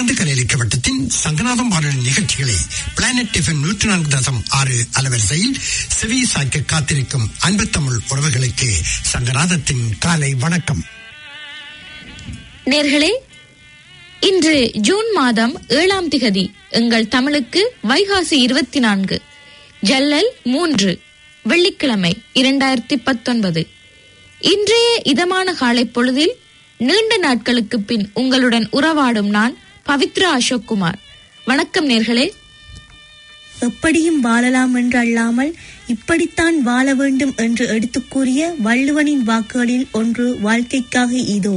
New Zealand கலையளிக்க வட்டத்தின் சங்கநாதம் வானொலி நிகழ்ச்சிகளை பிளானட் எஃப்எம் நூற்றி நான்கு தசம் ஆறு அலவரிசையில் செவி சாய்க்க காத்திருக்கும் அன்பு தமிழ் உறவுகளுக்கு சங்கநாதத்தின் காலை வணக்கம் நேர்களே இன்று ஜூன் மாதம் ஏழாம் திகதி எங்கள் தமிழுக்கு வைகாசி இருபத்தி நான்கு ஜல்லல் மூன்று வெள்ளிக்கிழமை இரண்டாயிரத்தி பத்தொன்பது இன்றைய இதமான காலை பொழுதில் நீண்ட நாட்களுக்கு பின் உங்களுடன் உறவாடும் நான் பவித்ரா அசோக் குமார் வணக்கம் நேர்களே எப்படியும் வாழலாம் என்று அல்லாமல் இப்படித்தான் வாழ வேண்டும் என்று எடுத்துக் கூறிய வள்ளுவனின் வாக்குகளில் ஒன்று வாழ்க்கைக்காக இதோ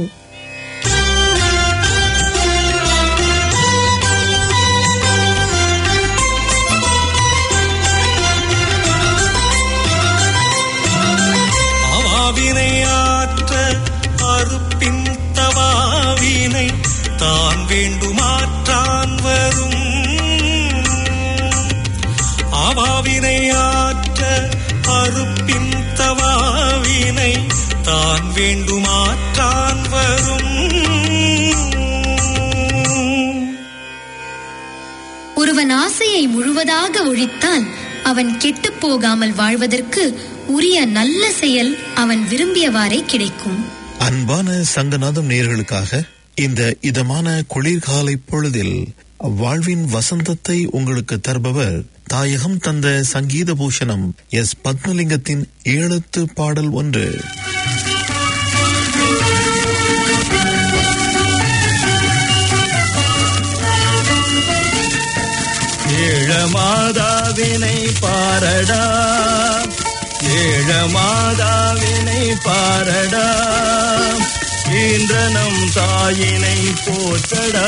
அவாவினை ஆற்ற அறுப்பின் தவாவினை தான் வேண்டுமாற்றான் வரும் அவாவினை ஆற்ற அறுப்பின் தவாவினை தான் வேண்டுமாற்றான் வரும் ஒருவன் ஆசையை முழுவதாக ஒழித்தால் அவன் கெட்டுப் போகாமல் வாழ்வதற்கு உரிய நல்ல செயல் அவன் விரும்பியவாறே கிடைக்கும் அன்பான சங்கநாதம் நேயர்களுக்காக இந்த இதமான குளிர்காலை பொழுதில் வாழ்வின் வசந்தத்தை உங்களுக்கு தருபவர் தாயகம் தந்த சங்கீத பூஷணம் எஸ் பத்மலிங்கத்தின் ஏழத்து பாடல் ஒன்று ஏழமாதாவினை பாரடா ஏழமாதாவினை பாரடா ஈன்றனம் தாயினை போற்றடா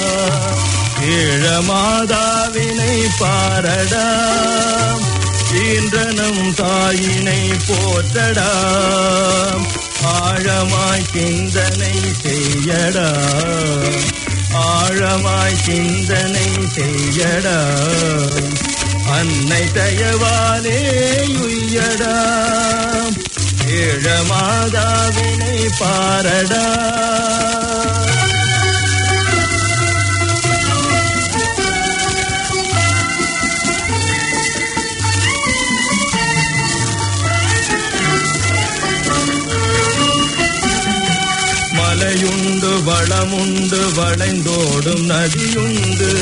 ஏழமாதாவினை பாரடா ஈன்றனம் தாயினை போற்றடா ஆழமாய் சிந்தனை செய்யடா ஆழமாய் சிந்தனை செய்யடா அன்னை தயவாலே உய்யடா ஏழமாதாவினை பாரடா மலையுண்டு வளமுண்டு வளைந்தோடும் நதியுண்டு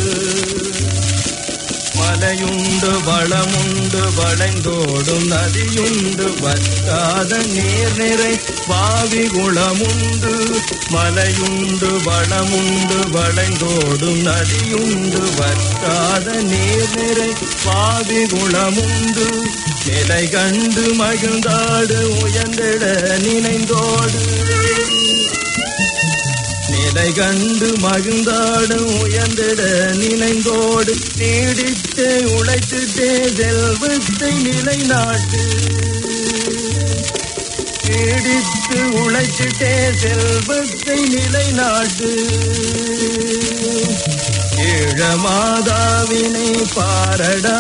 மலையுண்டு வளமுண்டு வளைந்தோடும் நதியுண்டு வற்றாத நீர் நிறை பாவி குளமுண்டு மலையுண்டு வளமுண்டு வளைந்தோடும் நதியுண்டு வற்றாத நீர் நிறை பாவி குளமுண்டு நிலை கண்டு மகிழ்ந்தாடு உயர்ந்திட நினைந்தோடு நிலை கண்டு மகிழ்ந்தாடும் உயர்ந்திட நினைந்தோடு நீடித்து உழைத்துட்டே செல்வத்தை நிலைநாட்டு நீடித்து உழைத்துட்டே செல்வத்தை நிலைநாட்டு ஏழமாதாவினை பாரடா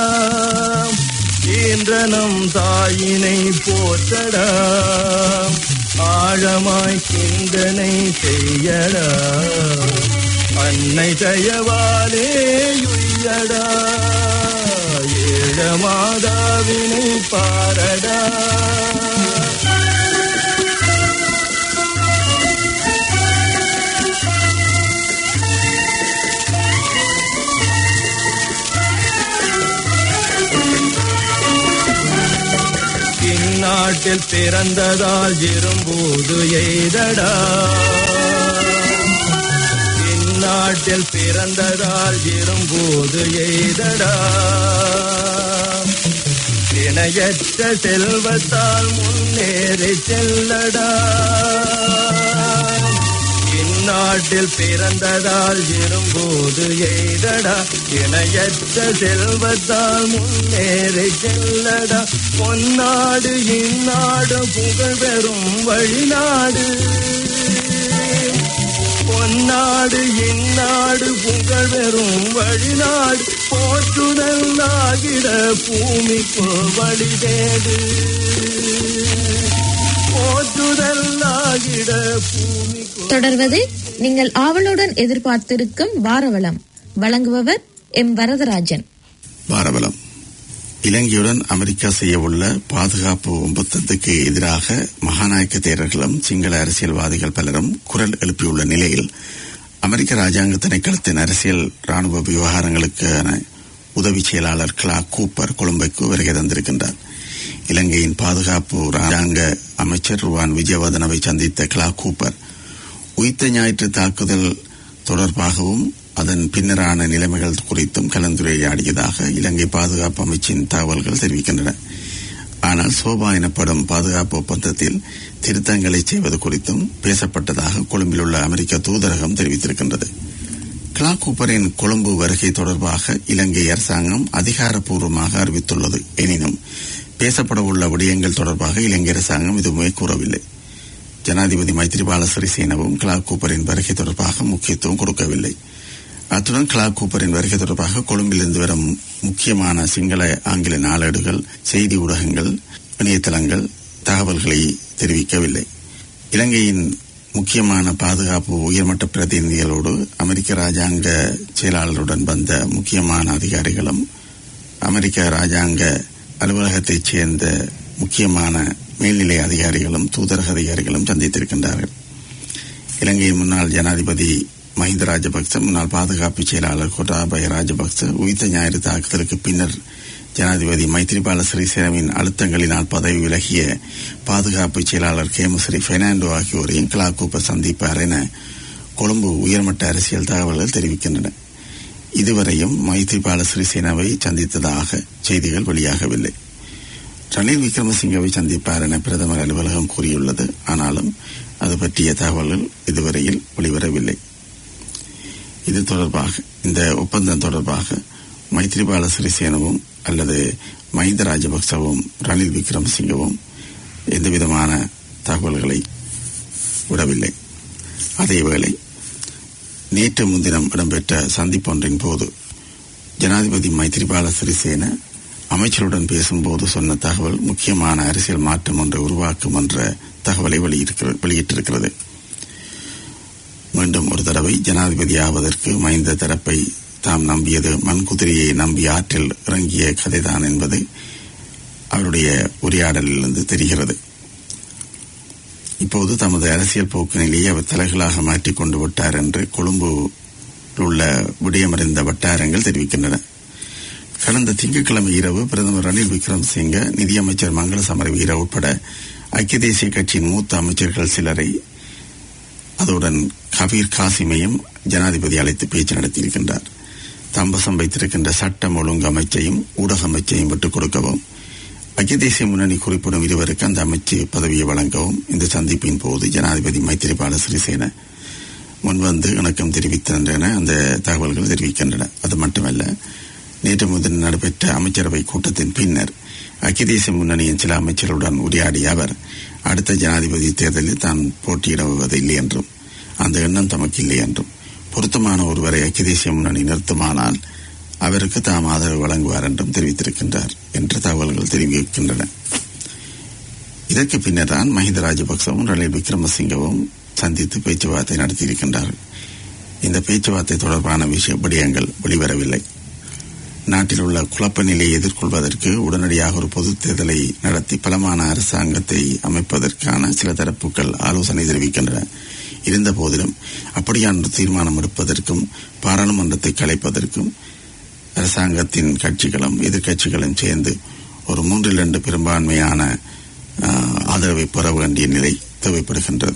ஈன்றனம் தாயினை போற்றடா ஆழமாய் சிந்தனை செய்யடா அன்னை தயவாலே உய்யடா ஏழமாதாவினை பாரடா இந்நாட்டில் பிறந்ததால் இரும்போது எய்தடா இந்நாட்டில் பிறந்ததால் இரும்போது எய்தடா இணையற்ற செல்வத்தால் முன்னேறி செல்லடா இந்நாட்டில் பிறந்ததால் இரும்போது எய்தடா இணையற்ற செல்வத்தால் முன்னேறி செல்லடா பொன்னாடு இந்நாடு புகழ் பெறும் வழிநாடு பொன்னாடு இந்நாடு புகழ் பெறும் வழிநாடு போற்றுதல் ஆகிட பூமிக்கு வழி தேடு போற்றுதல் ஆகிட பூமிக்கு தொடர்வது நீங்கள் ஆவலுடன் எதிர்பார்த்திருக்கும் வாரவளம் வழங்குபவர் எம் வரதராஜன் பாரபலம் இலங்கையுடன் அமெரிக்கா செய்யவுள்ள பாதுகாப்பு ஒப்பந்தத்துக்கு எதிராக மகாநாயக்க தேரர்களும் சிங்கள அரசியல்வாதிகள் பலரும் குரல் எழுப்பியுள்ள நிலையில் அமெரிக்க ராஜாங்க திணைக்களத்தின் அரசியல் ராணுவ விவகாரங்களுக்கான உதவி செயலாளர் கிளா கூப்பர் கொழும்புக்கு வருகை தந்திருக்கின்றார் இலங்கையின் பாதுகாப்பு ராஜாங்க அமைச்சர் ருவான் விஜயவர்தனவை சந்தித்த கிளா கூப்பர் உயிர்த்த ஞாயிற்று தாக்குதல் தொடர்பாகவும் அதன் பின்னரான நிலைமைகள் குறித்தும் கலந்துரையாடியதாக இலங்கை பாதுகாப்பு அமைச்சின் தகவல்கள் தெரிவிக்கின்றன ஆனால் சோபா எனப்படும் பாதுகாப்பு ஒப்பந்தத்தில் திருத்தங்களை செய்வது குறித்தும் பேசப்பட்டதாக கொழும்பில் உள்ள அமெரிக்க தூதரகம் தெரிவித்திருக்கின்றது கிளா கூப்பரின் கொழும்பு வருகை தொடர்பாக இலங்கை அரசாங்கம் அதிகாரப்பூர்வமாக அறிவித்துள்ளது எனினும் பேசப்படவுள்ள விடயங்கள் தொடர்பாக இலங்கை அரசாங்கம் எதுவுமே கூறவில்லை ஜனாதிபதி மைத்ரிபால சிறிசேனவும் கிளா கூப்பரின் வருகை தொடர்பாக முக்கியத்துவம் கொடுக்கவில்லை அத்துடன் கிளா கூப்பரின் வருகை தொடர்பாக கொழும்பிலிருந்து வரும் முக்கியமான சிங்கள ஆங்கில நாளேடுகள் செய்தி ஊடகங்கள் இணையதளங்கள் தகவல்களை தெரிவிக்கவில்லை இலங்கையின் முக்கியமான பாதுகாப்பு உயர்மட்ட பிரதிநிதிகளோடு அமெரிக்க ராஜாங்க செயலாளருடன் வந்த முக்கியமான அதிகாரிகளும் அமெரிக்க ராஜாங்க அலுவலகத்தைச் சேர்ந்த முக்கியமான மேல்நிலை அதிகாரிகளும் தூதரக அதிகாரிகளும் சந்தித்திருக்கின்றார்கள் இலங்கையின் முன்னாள் ஜனாதிபதி மஹிந்த ராஜபக்ச முன்னாள் பாதுகாப்பு செயலாளர் கோட்டாபய ராஜபக்ச உயிர்த்த ஞாயிறு தாக்குதலுக்கு பின்னர் ஜனாதிபதி மைத்ரிபால சிறிசேனவின் அழுத்தங்களினால் பதவி விலகிய பாதுகாப்பு செயலாளர் கேமஸ்ரீ பெர்னாண்டோ ஆகியோரையும் கிளாக்கூப்ப சந்திப்பார் என கொழும்பு உயர்மட்ட அரசியல் தகவல்கள் தெரிவிக்கின்றன இதுவரையும் மைத்ரிபால சிறிசேனாவை சந்தித்ததாக செய்திகள் வெளியாகவில்லை ரணில் விக்ரமசிங்கவை சந்திப்பார் என பிரதமர் அலுவலகம் கூறியுள்ளது ஆனாலும் அது பற்றிய தகவல்கள் இதுவரையில் வெளிவரவில்லை இது தொடர்பாக இந்த ஒப்பந்தம் தொடர்பாக மைத்ரிபால சிறிசேனவும் அல்லது மஹிந்த ராஜபக்சவும் ரணில் விக்ரமசிங்கவும் எந்தவிதமான தகவல்களை விடவில்லை அதேவேளை நேற்று முன்தினம் இடம்பெற்ற சந்திப்பொன்றின் போது ஜனாதிபதி மைத்ரிபால சிறிசேன அமைச்சருடன் பேசும்போது சொன்ன தகவல் முக்கியமான அரசியல் மாற்றம் ஒன்றை உருவாக்கும் என்ற தகவலை வெளியிட்டிருக்கிறது மீண்டும் ஒரு தடவை ஜனாதிபதி ஆவதற்கு மைந்த தரப்பை தாம் நம்பியது மண்குதிரையை நம்பி ஆற்றில் இறங்கிய கதைதான் என்பது அவருடைய உரையாடலிலிருந்து தெரிகிறது இப்போது தமது அரசியல் போக்கினிலேயே அவர் தலைகளாக மாற்றிக் கொண்டு விட்டார் என்று கொழும்பு உள்ள விடயமறிந்த வட்டாரங்கள் தெரிவிக்கின்றன கடந்த திங்கட்கிழமை இரவு பிரதமர் ரணில் விக்ரமசிங்க நிதியமைச்சர் மங்கள சமரவீர உட்பட ஐக்கிய தேசிய கட்சியின் மூத்த அமைச்சர்கள் சிலரை அதுடன் கபீர் காசிமையும் ஜனாதிபதி அழைத்து பேச்சு நடத்தியிருக்கின்றார் தம்பசம் வைத்திருக்கின்ற சட்டம் ஒழுங்கு அமைச்சையும் ஊடக அமைச்சையும் விட்டுக் கொடுக்கவும் ஐக்கிய தேசிய முன்னணி குறிப்பிடும் இருவருக்கு அந்த அமைச்சு பதவியை வழங்கவும் இந்த சந்திப்பின் போது ஜனாதிபதி மைத்திரிபால சிறிசேன முன்வந்து இணக்கம் தெரிவித்தன அந்த தகவல்கள் தெரிவிக்கின்றன அது மட்டுமல்ல நேற்று முதல் நடைபெற்ற அமைச்சரவை கூட்டத்தின் பின்னர் ஐக்கிய தேசிய முன்னணியின் சில அமைச்சர்களுடன் உரையாடிய அவர் அடுத்த ஜனாதிபதி தேர்தலில் தான் போட்டியிடுவதில்லை என்றும் அந்த எண்ணம் தமக்கு இல்லை என்றும் பொருத்தமான ஒருவரை ஐக்கிய தேசிய முன்னணி நிறுத்துமானால் அவருக்கு தாம் ஆதரவு வழங்குவார் என்றும் தெரிவித்திருக்கின்றார் என்ற தகவல்கள் தெரிவிக்கின்றன இதற்கு பின்னர் தான் மஹிந்த ராஜபக்சவும் ரணில் விக்ரமசிங்கவும் சந்தித்து பேச்சுவார்த்தை நடத்தியிருக்கின்றார்கள் இந்த பேச்சுவார்த்தை தொடர்பான விஷய விடயங்கள் வெளிவரவில்லை நாட்டில் உள்ள குழப்ப நிலையை எதிர்கொள்வதற்கு உடனடியாக ஒரு பொதுத் தேர்தலை நடத்தி பலமான அரசாங்கத்தை அமைப்பதற்கான சில தரப்புகள் ஆலோசனை தெரிவிக்கின்றன இருந்த போதிலும் அப்படியான தீர்மானம் எடுப்பதற்கும் பாராளுமன்றத்தை கலைப்பதற்கும் அரசாங்கத்தின் கட்சிகளும் எதிர்கட்சிகளும் சேர்ந்து ஒரு மூன்றில் இரண்டு பெரும்பான்மையான ஆதரவை பெற வேண்டிய நிலை தேவைப்படுகின்றது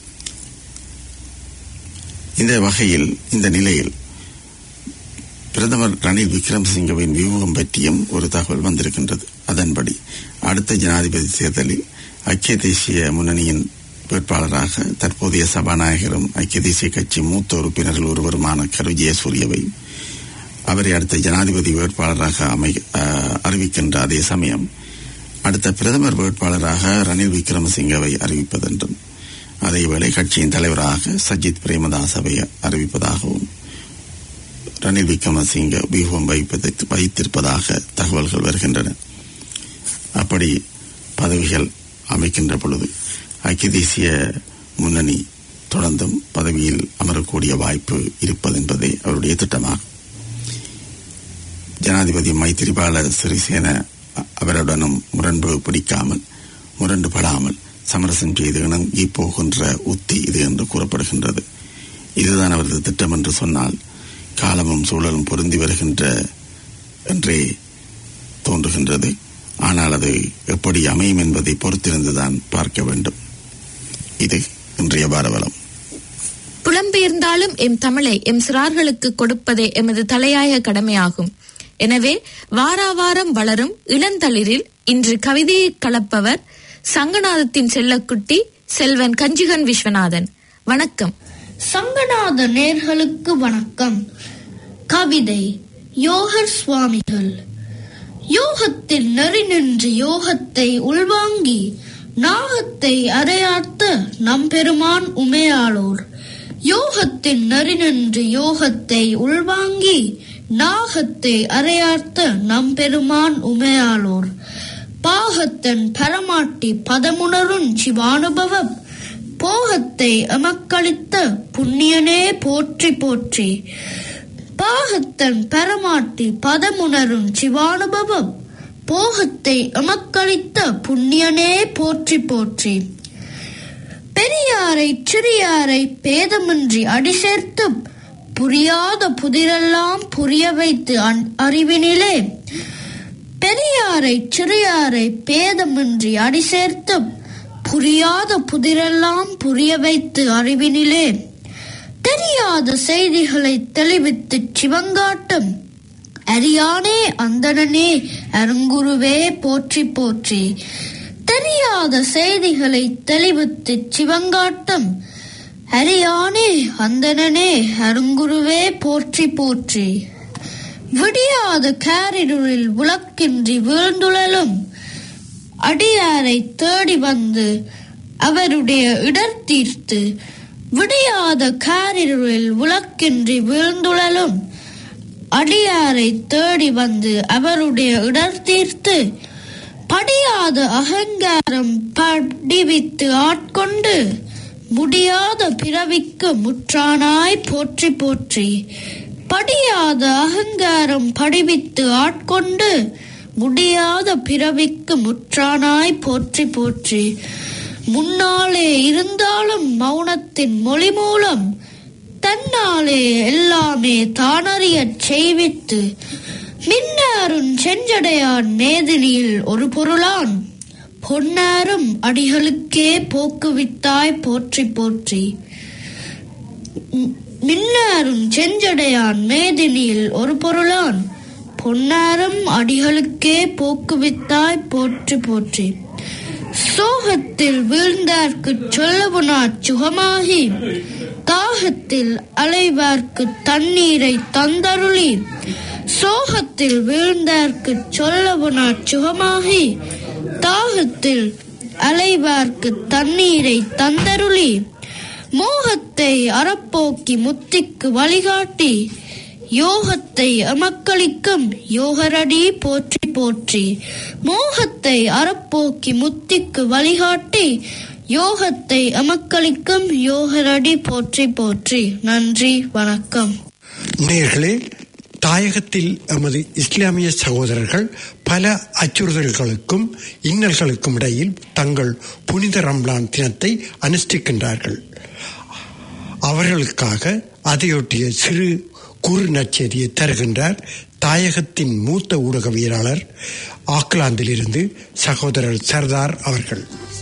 இந்த வகையில் இந்த நிலையில் பிரதமர் ரணில் விக்ரமசிங்கவின் வியூகம் பற்றியும் ஒரு தகவல் வந்திருக்கின்றது அதன்படி அடுத்த ஜனாதிபதி தேர்தலில் ஐக்கிய தேசிய முன்னணியின் வேட்பாளராக தற்போதைய சபாநாயகரும் ஐக்கிய தேசிய கட்சி மூத்த உறுப்பினர்கள் ஒருவருமான கரு ஜெயசூரியவை அவரை அடுத்த ஜனாதிபதி வேட்பாளராக அமை அறிவிக்கின்ற அதே சமயம் அடுத்த பிரதமர் வேட்பாளராக ரணில் விக்ரமசிங்கவை அறிவிப்பதென்றும் அதேவேளை கட்சியின் தலைவராக சஜித் பிரேமதாசவை அறிவிப்பதாகவும் ரணில் விக்ரமசிங்க வியூகம் வைப்பதற்கு வைத்திருப்பதாக தகவல்கள் வருகின்றன அப்படி பதவிகள் அமைக்கின்ற பொழுது ஐக்கிய தேசிய முன்னணி தொடர்ந்தும் பதவியில் அமரக்கூடிய வாய்ப்பு இருப்பது என்பதே அவருடைய திட்டமாகும் ஜனாதிபதி மைத்திரிபால சிறிசேன அ- அவருடனும் முரண்பு பிடிக்காமல் முரண்டுபடாமல் சமரசம் செய்து இணங்கி போகின்ற உத்தி இது என்று கூறப்படுகின்றது இதுதான் அவரது திட்டம் என்று சொன்னால் காலமும் சூழலும் பொருந்தி வருகின்ற என்றே தோன்றுகின்றது ஆனால் அது எப்படி அமையும் என்பதை பொறுத்திருந்துதான் பார்க்க வேண்டும் இது இன்றைய பாரவலம் புலம்பெயர்ந்தாலும் எம் தமிழை எம் சிறார்களுக்கு கொடுப்பதே எமது தலையாய கடமையாகும் எனவே வாராவாரம் வளரும் இளந்தளிரில் இன்று கவிதையை கலப்பவர் சங்கநாதத்தின் செல்லக்குட்டி செல்வன் கஞ்சிகன் விஸ்வநாதன் வணக்கம் சங்கநாத நேர்களுக்கு வணக்கம் கவிதை யோகர் சுவாமிகள் யோகத்தில் நெறி நின்று யோகத்தை உள்வாங்கி நாகத்தை அரையார்த்த நம்பெருமான் உமையாளோர் யோகத்தின் நெறி நின்று யோகத்தை உள்வாங்கி நாகத்தை அரையார்த்த நம்பெருமான் உமையாளோர் பாகத்தன் பரமாட்டி பதமுணரும் சிவானுபவம் போகத்தை எமக்களித்த புண்ணியனே போற்றி போற்றி பாகத்தன் பரமாட்டி பதமுணரும் சிவானுபவம் போகத்தை எமக்களித்த புண்ணியனே போற்றி போற்றி பெரியாரை சிறியாரை பேதமின்றி அடி சேர்த்தும் புரியாத புதிரெல்லாம் புரிய வைத்து அன்- அறிவினிலே பெரியாரை சிறியாரை பேதமின்றி அடி சேர்த்தும் புரியாத புதிரெல்லாம் புரிய வைத்து அறிவினிலே தெரியாத செய்திகளை தெளிவித்து சிவங்காட்டும் அரியானே அந்தணனே அருங்குருவே போற்றி போற்றி தெரியாத செய்திகளை தெளிவித்து சிவங்காட்டும் அரியானே அந்தணனே அருங்குருவே போற்றி போற்றி விடியாத காரிருளில் விளக்கின்றி வீழ்ந்துழலும் அடியாரை தேடி வந்து அவருடைய இடர் தீர்த்து விடியாத காரிருளில் விளக்கின்றி வீழ்ந்துழலும் அடியாரை தேடி வந்து அவருடைய இடர் தீர்த்து படியாத அகங்காரம் படிவித்து ஆட்கொண்டு முடியாத பிறவிக்கு முற்றானாய் போற்றி போற்றி படியாத அகங்காரம் படிவித்து ஆட்கொண்டு முடியாத பிறவிக்கு முற்றானாய் போற்றி போற்றி முன்னாலே இருந்தாலும் மௌனத்தின் மொழி மூலம் தன்னாலே எல்லாமே தானறியச் செய்வித்து மின்னாருன் செஞ்சடையான் மேதினியில் ஒரு பொருளான் பொன்னாரும் அடிகளுக்கே போக்குவித்தாய் போற்றி போற்றி மி- மின்னாரும் செஞ்சடையான் மேதினியில் ஒரு பொருளான் பொன்னாரும் அடிகளுக்கே போக்குவித்தாய் போற்றி போற்றி சோகத்தில் வீழ்ந்தார்க்கு சொல்லவுனா சுகமாகி தாகத்தில் அலைவார்க்கு தண்ணீரை தந்தருளி சோகத்தில் வீழ்ந்தார்க்கு சொல்லவுனா சுகமாகி தாகத்தில் அலைவார்க்கு தண்ணீரை தந்தருளி மோகத்தை அறப்போக்கி முத்திக்கு வழிகாட்டி யோகத்தை அமக்களிக்கும் யோகரடி போற்றி போற்றி மோகத்தை அறப்போக்கி முத்திக்கு வழிகாட்டி யோகத்தை அமக்களிக்கும் யோகரடி போற்றி போற்றி நன்றி வணக்கம் நேர்களே தாயகத்தில் எமது இஸ்லாமிய சகோதரர்கள் பல அச்சுறுத்தல்களுக்கும் இன்னல்களுக்கும் இடையில் தங்கள் புனித ரம்லான் தினத்தை அனுஷ்டிக்கின்றார்கள் அவர்களுக்காக அதையொட்டிய சிறு குறு நற்செய்தியை தருகின்றார் தாயகத்தின் மூத்த ஊடகவியலாளர் ஆக்லாந்திலிருந்து சகோதரர் சர்தார் அவர்கள்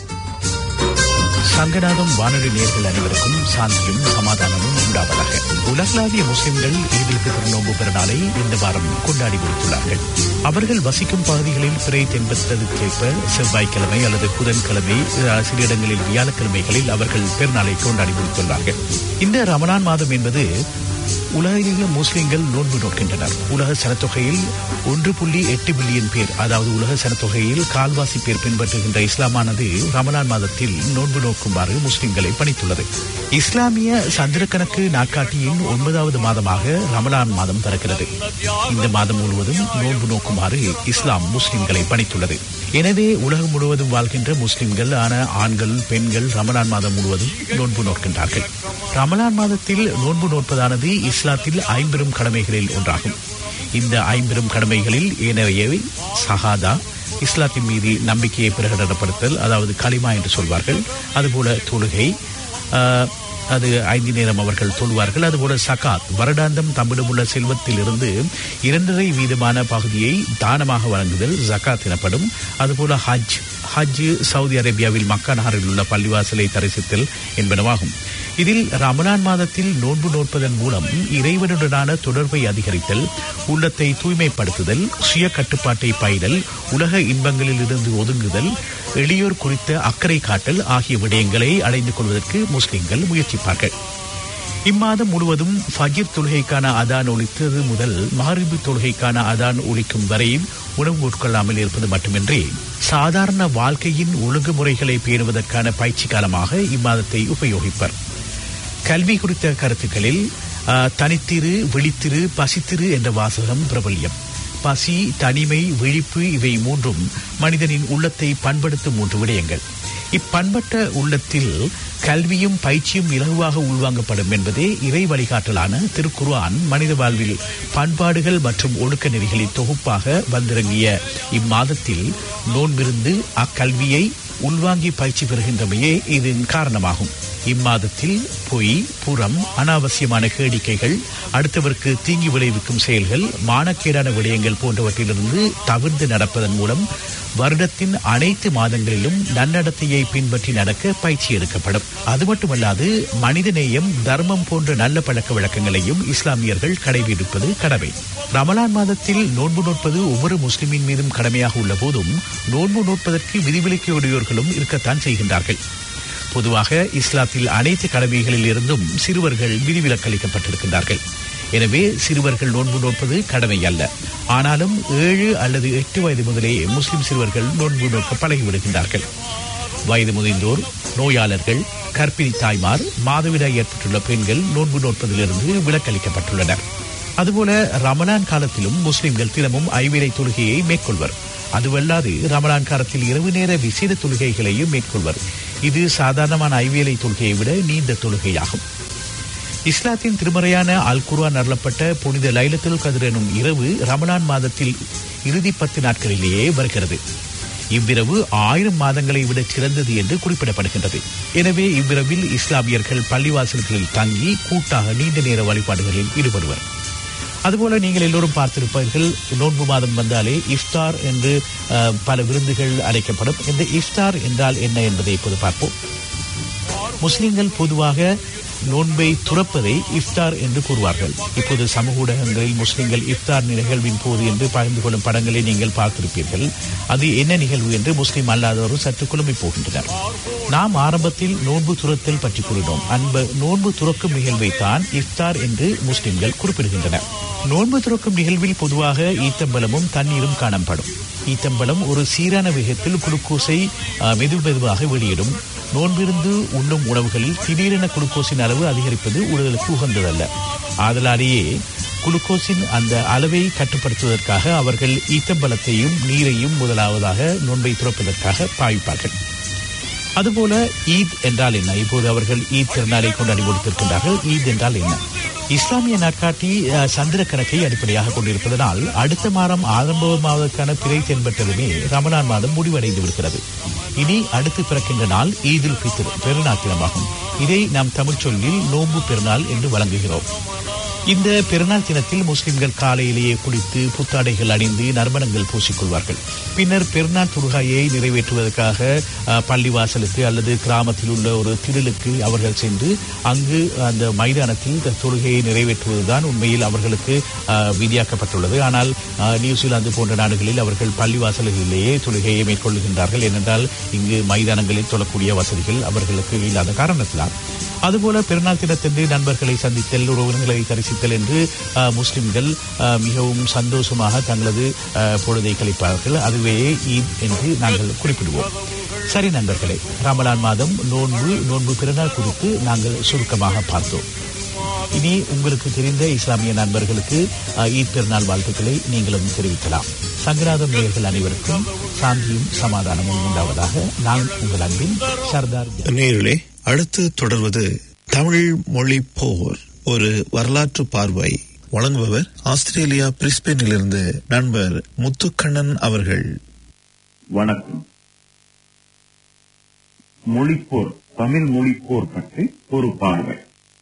சங்கநாதம் வானொலி நேர்கள் அனைவருக்கும் சாந்தியும் சமாதானமும் உண்டாவதாக உலகளாவிய முஸ்லிம்கள் ஈதில் பித்ர் நோன்பு பெருநாளை இந்த வாரம் கொண்டாடி முடித்துள்ளார்கள் அவர்கள் வசிக்கும் பகுதிகளில் பிறை தென்பட்டதுக்கேற்ப செவ்வாய்க்கிழமை அல்லது புதன்கிழமை அஹ், சில இடங்களில் வியாழக்கிழமைகளில் அவர்கள் பெருநாளை கொண்டாடி முடித்துள்ளார்கள் இந்த ரமலான் மாதம் என்பது உலகிலுள்ள முஸ்லிம்கள் நோன்பு நோக்கின்றனர் உலக சனத்தொகையில் ஒன்று புள்ளி எட்டு பில்லியன் பேர் அதாவது உலக சனத்தொகையில் கால்வாசி பேர் பின்பற்றுகின்ற இஸ்லாமானது ரமலான் மாதத்தில் நோன்பு நோக்குமாறு முஸ்லிம்களை பணித்துள்ளது இஸ்லாமிய சந்திரக்கணக்கு நாட்காட்டியின் ஒன்பதாவது மாதமாக ரமலான் மாதம் பிறக்கிறது இந்த மாதம் முழுவதும் நோன்பு நோக்குமாறு இஸ்லாம் முஸ்லிம்களை பணித்துள்ளது எனவே உலகம் முழுவதும் வாழ்கின்ற முஸ்லிம்கள் ஆன ஆண்கள் பெண்கள் ரமலான் மாதம் முழுவதும் நோன்பு நோக்கின்றார்கள் ரமலான் மாதத்தில் நோன்பு நோற்பதானது இஸ்லாத்தில் ஐம்பெரும் கடமைகளில் ஒன்றாகும் இந்த ஐம்பெரும் கடமைகளில் ஏனையவை சஹாதா இஸ்லாத்தின் மீது நம்பிக்கையை பிரகடனப்படுத்தல் அதாவது களிமா என்று சொல்வார்கள் அதுபோல தொழுகை ஆஹ், அது ஐந்து நேரம் அவர்கள் தொழுவார்கள் அதுபோல சகாத் வருடாந்தம் தம்மிடம் உள்ள செல்வத்தில் இருந்து இரண்டரை வீதமான பகுதியை தானமாக வழங்குதல் ஜகாத் எனப்படும் அதுபோல ஹஜ் ஹஜ் சவுதி அரேபியாவில் மக்கா நகரில் உள்ள பள்ளிவாசலை தரிசித்தல் என்பனவாகும் இதில் ரமலான் மாதத்தில் நோன்பு நோற்பதன் மூலம் இறைவனுடனான தொடர்பை அதிகரித்தல் உள்ளத்தை தூய்மைப்படுத்துதல் சுய கட்டுப்பாட்டை பயிரல் உலக இன்பங்களில் இருந்து ஒதுங்குதல் எளியோர் குறித்த அக்கறை காட்டல் ஆகிய விடயங்களை அடைந்து கொள்வதற்கு முஸ்லிம்கள் முயற்சிப்பார்கள் இம்மாதம் முழுவதும் ஃபஜிர் தொழுகைக்கான அதான் ஒலித்தது முதல் மகரிபு தொழுகைக்கான அதான் ஒலிக்கும் வரையில் உணவு உட்கொள்ளாமல் இருப்பது மட்டுமின்றி சாதாரண வாழ்க்கையின் ஒழுங்குமுறைகளை பேணுவதற்கான பயிற்சி காலமாக இம்மாதத்தை உபயோகிப்பர் கல்வி குறித்த கருத்துக்களில் ஆ, தனித்திரு விழித்திரு பசித்திரு என்ற வாசகம் பிரபல்யம் பசி தனிமை விழிப்பு இவை மூன்றும் மனிதனின் உள்ளத்தை பண்படுத்தும் மூன்று விடயங்கள் இப்பண்பட்ட உள்ளத்தில் கல்வியும் பயிற்சியும் இலகுவாக உள்வாங்கப்படும் என்பதே இறை வழிகாட்டலான திருக்குர்ஆன் மனித வாழ்வில் பண்பாடுகள் மற்றும் ஒழுக்க நெறிகளின் தொகுப்பாக வந்திறங்கிய இம்மாதத்தில் நோன்பிருந்து அக்கல்வியை உள்வாங்கி பயிற்சி பெறுகின்றமையே இதன் காரணமாகும் இம்மாதத்தில் பொய் புறம் அனாவசியமான கேடிக்கைகள் அடுத்தவருக்கு தீங்கி விளைவிக்கும் செயல்கள் மானக்கேடான விடயங்கள் போன்றவற்றிலிருந்து தவிர்த்து நடப்பதன் மூலம் வருடத்தின் அனைத்து மாதங்களிலும் நன்னடத்தையை பின்பற்றி நடக்க பயிற்சி எடுக்கப்படும் அது மட்டுமல்லாது மனிதநேயம் தர்மம் போன்ற நல்ல பழக்க வழக்கங்களையும் இஸ்லாமியர்கள் கடைபிடிப்பது கடமை ரமலான் மாதத்தில் நோன்பு நோட்பது ஒவ்வொரு முஸ்லிமின் மீதும் கடமையாக உள்ள போதும் நோன்பு நோட்பதற்கு விதிவிலக்கியுடையோர்களும் இருக்கத்தான் செய்கின்றார்கள் பொதுவாக இஸ்லாத்தில் அனைத்து கடமைகளில் இருந்தும் சிறுவர்கள் விதிவிலக்களிக்கப்பட்டிருக்கின்றார்கள் எனவே சிறுவர்கள் நோன்பு நோற்பது கடமை அல்ல ஆனாலும் ஏழு அல்லது எட்டு வயது முதலே முஸ்லிம் சிறுவர்கள் நோன்பு நோக்க பழகிவிடுகின்றார்கள் வயது முதிர்ந்தோர் நோயாளர்கள் கர்ப்பிணி தாய்மார் மாதவிடாய் ஏற்பட்டுள்ள பெண்கள் நோன்பு நோற்பதிலிருந்து விலக்களிக்கப்பட்டுள்ளனர் அதுபோல ரமலான் காலத்திலும் முஸ்லிம்கள் தினமும் ஐவேளை தொழுகையை மேற்கொள்வர் அதுவல்லாது ரமலான் காலத்தில் இரவு நேர விசேட தொழுகைகளையும் மேற்கொள்வர் இது சாதாரணமான ஐவேளை தொழுகையை விட நீண்ட தொழுகையாகும் இஸ்லாத்தின் திருமறையான அல் குர்ஆன் அருளப்பட்ட புனித லைலத்துல் கதிர் எனும் இரவு ரமலான் மாதத்தில் இறுதி பத்து நாட்களிலேயே வருகிறது இவ்விரவு ஆயிரம் மாதங்களை விட சிறந்தது என்று குறிப்பிடப்படுகின்றது எனவே இவ்விரவில் இஸ்லாமியர்கள் பள்ளிவாசல்களில் தங்கி கூட்டாக நீண்ட நேர வழிபாடுகளில் ஈடுபடுவர் அதுபோல நீங்கள் எல்லோரும் பார்த்திருப்பீர்கள் நோன்பு மாதம் வந்தாலே இஃப்தார் என்று அஹ், பல விருந்துகள் அழைக்கப்படும் இந்த இஃப்தார் என்றால் என்ன என்பதை இப்போது பார்ப்போம் முஸ்லிம்கள் பொதுவாக நோன்பை துறப்பதை இஃப்தார் என்று கூறுவார்கள் இப்போது சமூக ஊடகங்களில் முஸ்லிம்கள் இஃப்தார் நிகழ்வின் போது என்று பகிர்ந்து கொள்ளும் படங்களை நீங்கள் பார்த்திருப்பீர்கள் அது என்ன நிகழ்வு என்று முஸ்லிம் அல்லாதவரும் சற்று குழம்பி போகின்றனர் நாம் ஆரம்பத்தில் நோன்பு துறத்தல் பற்றி கூறினோம் அன்ப நோன்பு துறக்கும் நிகழ்வை தான் இஃப்தார் என்று முஸ்லிம்கள் குறிப்பிடுகின்றனர் நோன்பு துறக்கும் நிகழ்வில் பொதுவாக ஈத்தம்பலமும் தண்ணீரும் காணப்படும் ஈத்தம்பலம் ஒரு சீரான வேகத்தில் குளுக்கோஸை அஹ், மெது மெதுவாக வெளியிடும் நோன்பிருந்து உண்ணும் உணவுகளில் திடீரென குளுக்கோஸின் அளவு அதிகரிப்பது உடலுக்கு உகந்ததல்ல ஆதலாலேயே குளுக்கோஸின் அந்த அளவை கட்டுப்படுத்துவதற்காக அவர்கள் ஈத்தம்பலத்தையும் நீரையும் முதலாவதாக நோன்பை துறப்பதற்காக பாவிப்பார்கள் அதுபோல ஈத் என்றால் என்ன இப்போது அவர்கள் ஈத் திருநாளை கொண்டாடி கொடுத்திருக்கின்றார்கள் ஈத் என்றால் என்ன இஸ்லாமிய நாட்காட்டி அஹ், சந்திர கணக்கை அடிப்படையாக கொண்டிருப்பதனால் அடுத்த மாதம் ஆரம்பமாவதற்கான பிறை தென்பட்டதுமே ரமலான் மாதம் முடிவடைந்து விடுகிறது இனி அடுத்து பிறக்கின்ற நாள் ஈதுல் ஃபித்ர் பெருநாள் தினமாகும் இதை நாம் தமிழ் சொல்லில் நோன்பு பெருநாள் என்று வழங்குகிறோம் இந்த பெருநாள் தினத்தில் முஸ்லிம்கள் காலையிலேயே குளித்து புத்தாடைகள் அணிந்து நறுமணங்கள் பூசிக்கொள்வார்கள் பின்னர் பெருநாள் தொழுகையை நிறைவேற்றுவதற்காக அஹ், பள்ளிவாசலுக்கு அல்லது கிராமத்தில் உள்ள ஒரு திடலுக்கு அவர்கள் சென்று அங்கு அந்த மைதானத்தில் இந்த தொழுகையை நிறைவேற்றுவதுதான் உண்மையில் அவர்களுக்கு அஹ், விதியாக்கப்பட்டுள்ளது ஆனால் அஹ், நியூசிலாந்து போன்ற நாடுகளில் அவர்கள் பள்ளிவாசல்களிலேயே தொழுகையை மேற்கொள்கின்றார்கள் ஏனென்றால் இங்கு மைதானங்களில் தொழக்கூடிய வசதிகள் அவர்களுக்கு இல்லாத காரணத்தினால் அதுபோல பெருநாள் தினத்தன்று நண்பர்களை சந்தித்தல் உறவினர்களை தரிசித்தல் வாழ்த்துக்கள் என்று அஹ், முஸ்லிம்கள் அஹ், மிகவும் சந்தோஷமாக தங்களது அஹ், பொழுதை கழிப்பார்கள் அதுவே ஈத் என்று நாங்கள் குறிப்பிடுவோம் சரி நண்பர்களே ரமலான் மாதம் நோன்பு நோன்பு பிறநாள் குறித்து நாங்கள் சுருக்கமாக பார்த்தோம் இனி உங்களுக்கு தெரிந்த இஸ்லாமிய நண்பர்களுக்கு அஹ், ஈத் பெருநாள் வாழ்த்துக்களை நீங்களும் தெரிவிக்கலாம் சங்கராதம் நேயர்கள் அனைவருக்கும் சாந்தியும் சமாதானமும் உண்டாவதாக நான் உங்கள் அன்பின் சர்தார் ஜா- நேயர்களே அடுத்து தொடர்வது தமிழ் மொழி போர் ஒரு வரலாற்று பார்வை வழங்குபவர் ஆஸ்திரேலியா பிரிஸ்பெயினிலிருந்து நண்பர் முத்துக்கண்ணன் அவர்கள் வணக்கம் மொழிப்போர் தமிழ் மொழிப்போர் பற்றி ஒரு பார்வை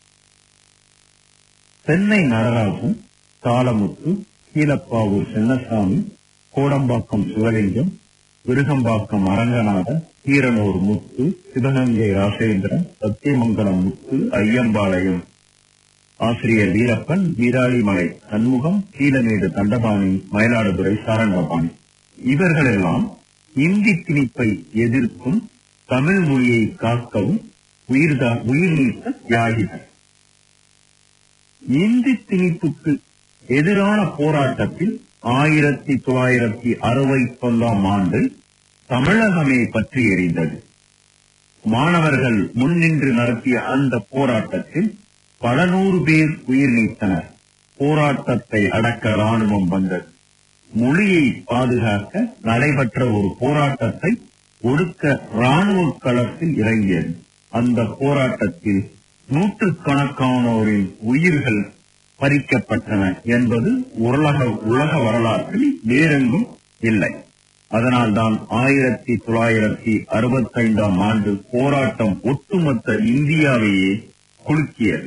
சென்னை நடராஜன் தாளமுத்து கீழப்பாவூர் சின்னசாமி கோடம்பாக்கம் சிவலிங்கம் விருகம்பாக்கம் அரங்கநாதன் கீரனூர் முத்து சிவகங்கை ராசேந்திரன் சத்தியமங்கலம் முத்து ஐயம்பாளையம் ஆசிரியர் வீரப்பன் வீராளிமலை சண்முகம் கீழமேடு தண்டபாணி மயிலாடுதுறை சாரங்கபாணி இவர்களெல்லாம் இந்தி திணிப்பை எதிர்க்கும் தமிழ் மொழியை காக்கவும் உயிர்தா உயிர் நீத்த தியாகிகள் இந்தி திணிப்புக்கு எதிரான போராட்டத்தில் ஆயிரத்தி தொள்ளாயிரத்தி அறுபத்தி ஒன்றாம் ஆண்டு தமிழகமே பற்றி எறிந்தது மாணவர்கள் முன்னின்று நடத்திய அந்த போராட்டத்தில் பல நூறு பேர் உயிர் நீத்தனர் போராட்டத்தை அடக்க ராணுவம் வந்தது மொழியை பாதுகாக்க நடைபெற்ற ஒரு போராட்டத்தை ஒடுக்க ராணுவ களத்தில் இறங்கியது அந்த போராட்டத்தில் நூற்றுக்கணக்கானோரின் உயிர்கள் பறிக்கப்பட்டன என்பது உலக உலக வரலாற்றில் வேறெங்கும் இல்லை அதனால்தான் ஆயிரத்தி தொள்ளாயிரத்தி அறுபத்தைந்தாம் ஆண்டு போராட்டம் ஒட்டுமொத்த இந்தியாவையே குலுக்கியது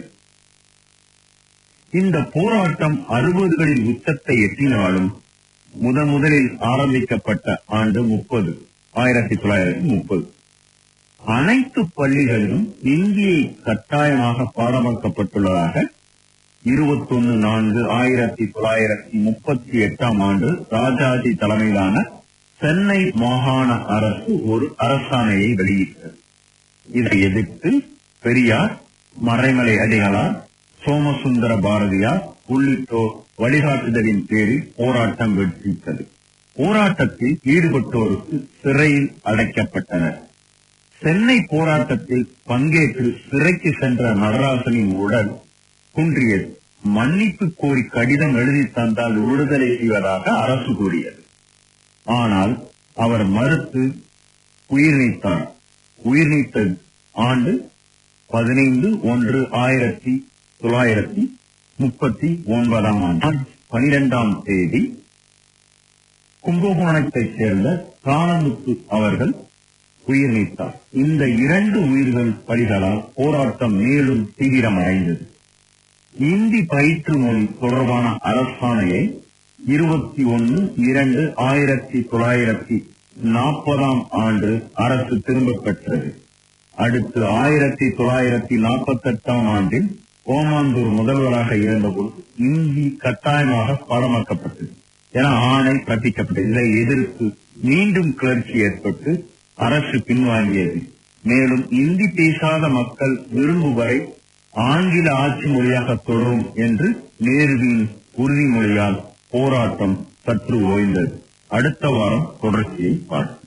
இந்த போராட்டம் அறுபதுகளில் உச்சத்தை எட்டினாலும் முத முதலில் ஆரம்பிக்கப்பட்ட ஆண்டு முப்பது ஆயிரத்தி தொள்ளாயிரத்தி முப்பது அனைத்து பள்ளிகளிலும் இந்தியை கட்டாயமாக பாடமாக்கப்பட்டுள்ளதாக இருபத்தொன்னு நான்கு ஆயிரத்தி தொள்ளாயிரத்தி முப்பத்தி எட்டாம் ஆண்டு ராஜாஜி தலைமையிலான சென்னை மாகாண அரசு ஒரு அரசாணையை வெளியிட்டது இதை எதிர்த்து பெரியார் மறைமலை அடிகளார் சோமசுந்தர பாரதியார் உள்ளிட்டோர் வழிகாட்டுதலின் பேரில் போராட்டம் வெற்றித்தது போராட்டத்தில் ஈடுபட்டோருக்கு சிறையில் அடைக்கப்பட்டனர் சென்னை போராட்டத்தில் பங்கேற்று சிறைக்கு சென்ற நடராசனின் உடல் குன்றியது மன்னிப்பு கோரி கடிதம் எழுதி தந்தால் விடுதலை செய்வதாக அரசு கூறியது ஆனால் அவர் மறுத்து உயிர் நீத்தார் உயிர் நீத்த ஆண்டு பதினைந்து ஒன்று ஆயிரத்தி தொள்ளாயிரத்தி முப்பத்தி ஒன்பதாம் ஆண்டு பனிரெண்டாம் தேதி கும்பகோணத்தைச் சேர்ந்த காணமுத்து அவர்கள் உயிர் நீத்தார் இந்த இரண்டு உயிர்கள் பலிகளால் போராட்டம் மேலும் தீவிரமடைந்தது இந்தி பயிற்று மொழி தொடர்பான அரசாணையை இருபத்தி ஒன்னு இரண்டு ஆயிரத்தி தொள்ளாயிரத்தி நாற்பதாம் ஆண்டு அரசு திரும்பப் பெற்றது அடுத்து ஆயிரத்தி தொள்ளாயிரத்தி நாற்பத்தி எட்டாம் ஆண்டில் ஓமாந்தூர் முதல்வராக இருந்தபோது இந்தி கட்டாயமாக பாடமாக்கப்பட்டது என ஆணை பிறப்பிக்கப்பட்டது இதை எதிர்த்து மீண்டும் கிளர்ச்சி ஏற்பட்டு அரசு பின்வாங்கியது மேலும் இந்தி பேசாத மக்கள் விரும்பும் வரை ஆங்கில ஆட்சி மொழியாக தொடரும் என்று நேருவின் உறுதிமொழியால் போராட்டம் சற்று ஓய்ந்தது அடுத்த வாரம் தொடர்ச்சியை பார்ப்போம்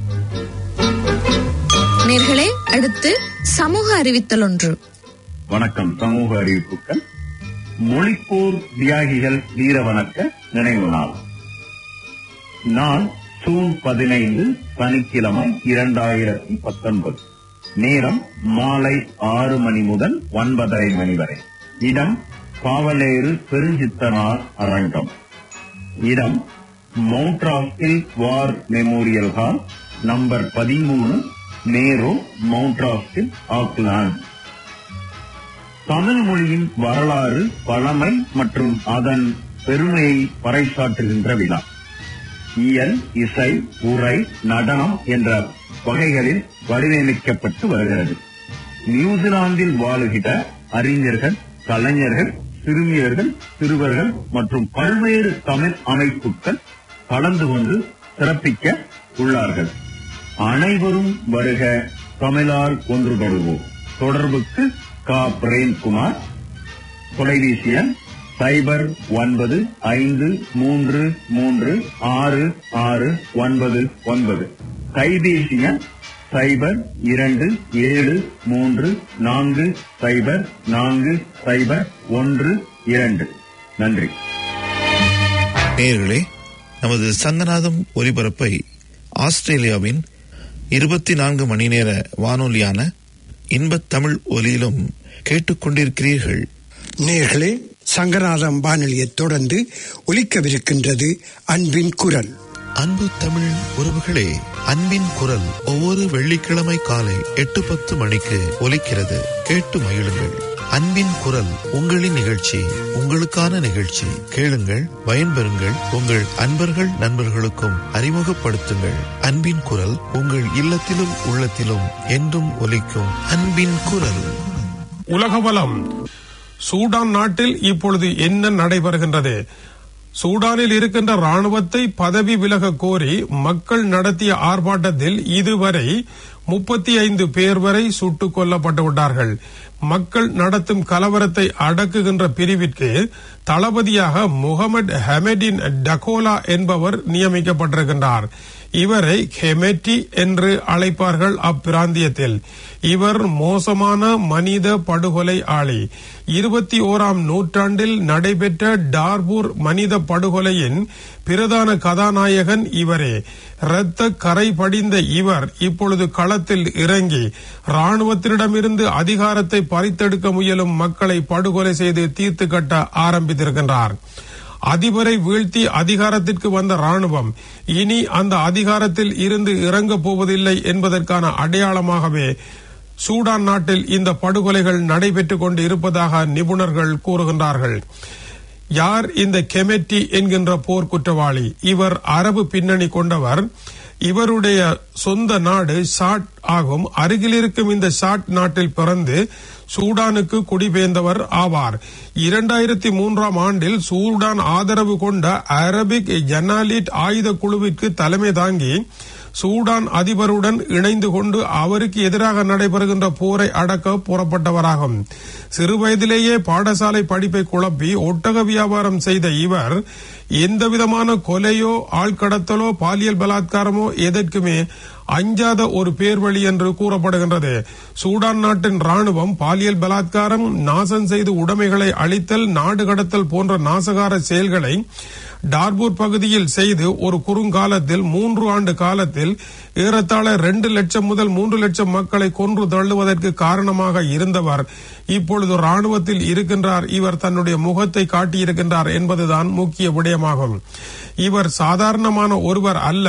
நேர்களே அடுத்து சமூக அறிவித்தல் ஒன்று வணக்கம் சமூக அறிவிப்புகள் மொழிப்போர் தியாகிகள் வீர வணக்க நினைவு நாள் நாள் ஜூன் பதினைந்து சனிக்கிழமை இரண்டாயிரத்தி பத்தொன்பது நேரம் மாலை ஆறு மணி முதல் ஒன்பதரை மணி வரை இடம் காவலேறு பெருஞ்சித்தனார் அரங்கம் இடம் மவுண்ட்ராஸ்டில் வார் மெமோரியல் ஹால் நம்பர் பதிமூணு நேரு மவுண்ட்ராஸ்டில் ஆக்லாந்து தமிழ் மொழியின் வரலாறு பழமை மற்றும் அதன் பெருமையை பறைசாற்றுகின்ற விழா இயல் இசை உரை நடனம் என்ற வகைகளில் வடிவமைக்கப்பட்டு வருகிறது நியூசிலாந்தில் வாழுகிற அறிஞர்கள் கலைஞர்கள் சிறுமியர்கள் சிறுவர்கள் மற்றும் பல்வேறு தமிழ் அமைப்புகள் கலந்து கொண்டு சிறப்பிக்க உள்ளார்கள் அனைவரும் வருக தமிழால் ஒன்றுபடுவோம் தொடர்புக்கு கா பிரேம்குமார் தொலைபேசி எண் சைபர் ஒன்பது ஐந்து மூன்று மூன்று ஆறு ஆறு ஒன்பது ஒன்பது கைபேசி எண் சைபர் இரண்டு ஏழு மூன்று நான்கு சைபர் நான்கு சைபர் ஒன்று இரண்டு நன்றி நேயர்களே நமது சங்கநாதம் ஒலிபரப்பை ஆஸ்திரேலியாவின் இருபத்தி நான்கு மணி நேர வானொலியான இன்பத் தமிழ் ஒலியிலும் கேட்டுக்கொண்டிருக்கிறீர்கள் நேர்களே சங்கநாதம் வானொலியைத் தொடர்ந்து ஒலிக்கவிருக்கின்றது அன்பின் குரல் அன்பு தமிழ் உறவுகளே அன்பின் குரல் ஒவ்வொரு வெள்ளிக்கிழமை காலை எட்டு பத்து மணிக்கு ஒலிக்கிறது கேட்டு மகிழுங்கள் அன்பின் குரல் உங்களின் நிகழ்ச்சி உங்களுக்கான நிகழ்ச்சி கேளுங்கள் பயன்பெறுங்கள் உங்கள் அன்பர்கள் நண்பர்களுக்கும் அறிமுகப்படுத்துங்கள் அன்பின் குரல் உங்கள் இல்லத்திலும் உள்ளத்திலும் என்றும் ஒலிக்கும் அன்பின் குரல் உலகவலம் சூடான் நாட்டில் இப்பொழுது என்ன நடைபெறுகின்றது சூடானில் இருக்கின்ற ராணுவத்தை பதவி விலக கோரி மக்கள் நடத்திய ஆர்ப்பாட்டத்தில் இதுவரை முப்பத்தி ஐந்து பேர் வரை சுட்டுக் கொல்லப்பட்டு விட்டார்கள் மக்கள் நடத்தும் கலவரத்தை அடக்குகின்ற பிரிவிற்கு தளபதியாக முகமது ஹெமெடின் டகோலா என்பவர் நியமிக்கப்பட்டிருக்கின்றார் இவரை ஹெமெட்டி என்று அழைப்பார்கள் அப்பிராந்தியத்தில் இவர் மோசமான மனித படுகொலை ஆளி இருபத்தி ஓராம் நூற்றாண்டில் நடைபெற்ற டார்பூர் மனித படுகொலையின் பிரதான கதாநாயகன் இவரே இரத்த கரை படிந்த இவர் இப்பொழுது களத்தில் இறங்கி ராணுவத்தினிடமிருந்து அதிகாரத்தை பறித்தெடுக்க முயலும் மக்களை படுகொலை செய்து தீர்த்து கட்ட ஆரம்பித்திருக்கின்றார் அதிபரை வீழ்த்தி அதிகாரத்திற்கு வந்த ராணுவம் இனி அந்த அதிகாரத்தில் இருந்து இறங்கப் போவதில்லை என்பதற்கான அடையாளமாகவே சூடான் நாட்டில் இந்த படுகொலைகள் நடைபெற்றுக் கொண்டு இருப்பதாக நிபுணர்கள் கூறுகின்றார்கள் யார் இந்த கெமெட்டி என்கின்ற போர் குற்றவாளி இவர் அரபு பின்னணி கொண்டவர் இவருடைய சொந்த நாடு ஷாட் ஆகும் அருகில் இருக்கும் இந்த ஷாட் நாட்டில் பிறந்து சூடானுக்கு குடிபெயர்ந்தவர் ஆவார் இரண்டாயிரத்தி மூன்றாம் ஆண்டில் சூடான் ஆதரவு கொண்ட அரபிக் ஜனாலிட் ஆயுத குழுவிற்கு தலைமை தாங்கி சூடான் அதிபருடன் இணைந்து கொண்டு அவருக்கு எதிராக நடைபெறுகின்ற போரை அடக்க புறப்பட்டவராகும் சிறுவயதிலேயே பாடசாலை படிப்பை குழப்பி ஒட்டக வியாபாரம் செய்த இவர் எந்தவிதமான கொலையோ ஆழ்கடத்தலோ பாலியல் பலாத்காரமோ எதற்குமே அஞ்சாத ஒரு பேர்வழி என்று கூறப்படுகின்றது சூடான் நாட்டின் ராணுவம் பாலியல் பலாத்காரம் நாசம் செய்து உடைமைகளை அழித்தல் நாடு கடத்தல் போன்ற நாசகார செயல்களை டார்பூர் பகுதியில் செய்து ஒரு குறுங்காலத்தில் மூன்று ஆண்டு காலத்தில் ஏறத்தாழ இரண்டு லட்சம் முதல் மூன்று லட்சம் மக்களை கொன்று தள்ளுவதற்கு காரணமாக இருந்தவர் இப்பொழுது ராணுவத்தில் இருக்கின்றார் இவர் தன்னுடைய முகத்தை காட்டியிருக்கின்றார் என்பதுதான் முக்கிய விடயமாகும் இவர் சாதாரணமான ஒருவர் அல்ல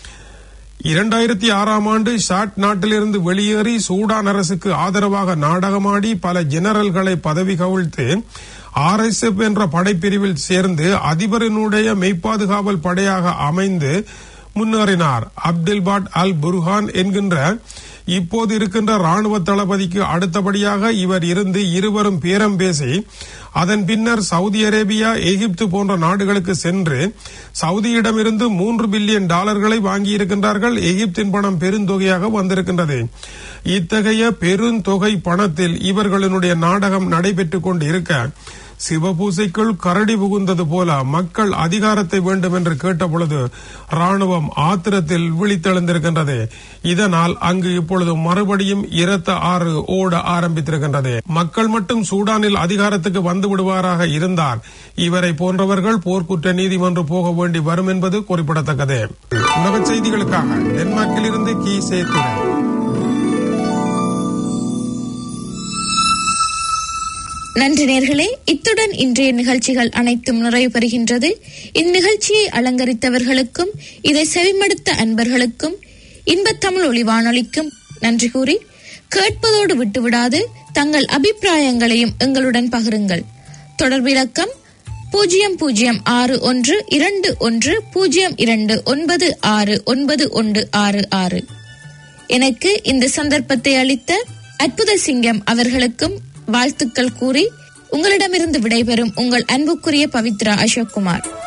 இரண்டாயிரத்தி ஆறாம் ஆண்டு ஷாட் நாட்டிலிருந்து வெளியேறி சூடான் அரசுக்கு ஆதரவாக நாடகமாடி பல ஜெனரல்களை பதவி கவிழ்த்து ஆர்எஸ்எஃப் என்ற படைப்பிரிவில் சேர்ந்து அதிபரினுடைய மெய்ப்பாதுகாவல் படையாக அமைந்து முன்னேறினார் அப்துல் பாட் அல் புர்ஹான் என்கின்ற இப்போது இருக்கின்ற ராணுவ தளபதிக்கு அடுத்தபடியாக இவர் இருந்து இருவரும் பேரம் பேசி அதன் பின்னர் சவுதி அரேபியா எகிப்து போன்ற நாடுகளுக்கு சென்று சவுதியிடமிருந்து மூன்று பில்லியன் டாலர்களை வாங்கியிருக்கின்றார்கள் எகிப்தின் பணம் பெருந்தொகையாக வந்திருக்கின்றது இத்தகைய பெருந்தொகை பணத்தில் இவர்களினுடைய நாடகம் நடைபெற்றுக் கொண்டு இருக்க சிவபூசைக்குள் கரடி புகுந்தது போல மக்கள் அதிகாரத்தை வேண்டும் என்று கேட்டபொழுது ராணுவம் ஆத்திரத்தில் விழித்தெழுந்திருக்கின்றது இதனால் அங்கு இப்பொழுது மறுபடியும் இரத்த ஆறு ஓட ஆரம்பித்திருக்கின்றது மக்கள் மட்டும் சூடானில் அதிகாரத்துக்கு வந்து விடுவாராக இருந்தார் இவரை போன்றவர்கள் போர்க்குற்ற நீதிமன்றம் போக வேண்டி வரும் என்பது குறிப்பிடத்தக்கது உலக செய்திகளுக்காக டென்மார்க்கில் இருந்து கி சேத்துடன் நன்றி நேர்களே இத்துடன் இன்றைய நிகழ்ச்சிகள் அனைத்தும் நிறைவு பெறுகின்றது இந்நிகழ்ச்சியை அலங்கரித்தவர்களுக்கும் இதை செவிமடுத்த அன்பர்களுக்கும் இன்பத்தமிழ் ஒளி வானொலிக்கும் நன்றி கூறி கேட்பதோடு விட்டுவிடாது தங்கள் அபிப்பிராயங்களையும் எங்களுடன் பகிருங்கள் தொடர்பிலக்கம் பூஜ்ஜியம் பூஜ்ஜியம் ஆறு ஒன்று இரண்டு ஒன்று பூஜ்ஜியம் இரண்டு ஒன்பது ஆறு ஒன்பது ஒன்று ஆறு ஆறு எனக்கு இந்த சந்தர்ப்பத்தை அளித்த அற்புத சிங்கம் அவர்களுக்கும் வாழ்த்துக்கள் கூறி உங்களிடமிருந்து விடைபெறும் உங்கள் அன்புக்குரிய பவித்ரா அசோக் குமார்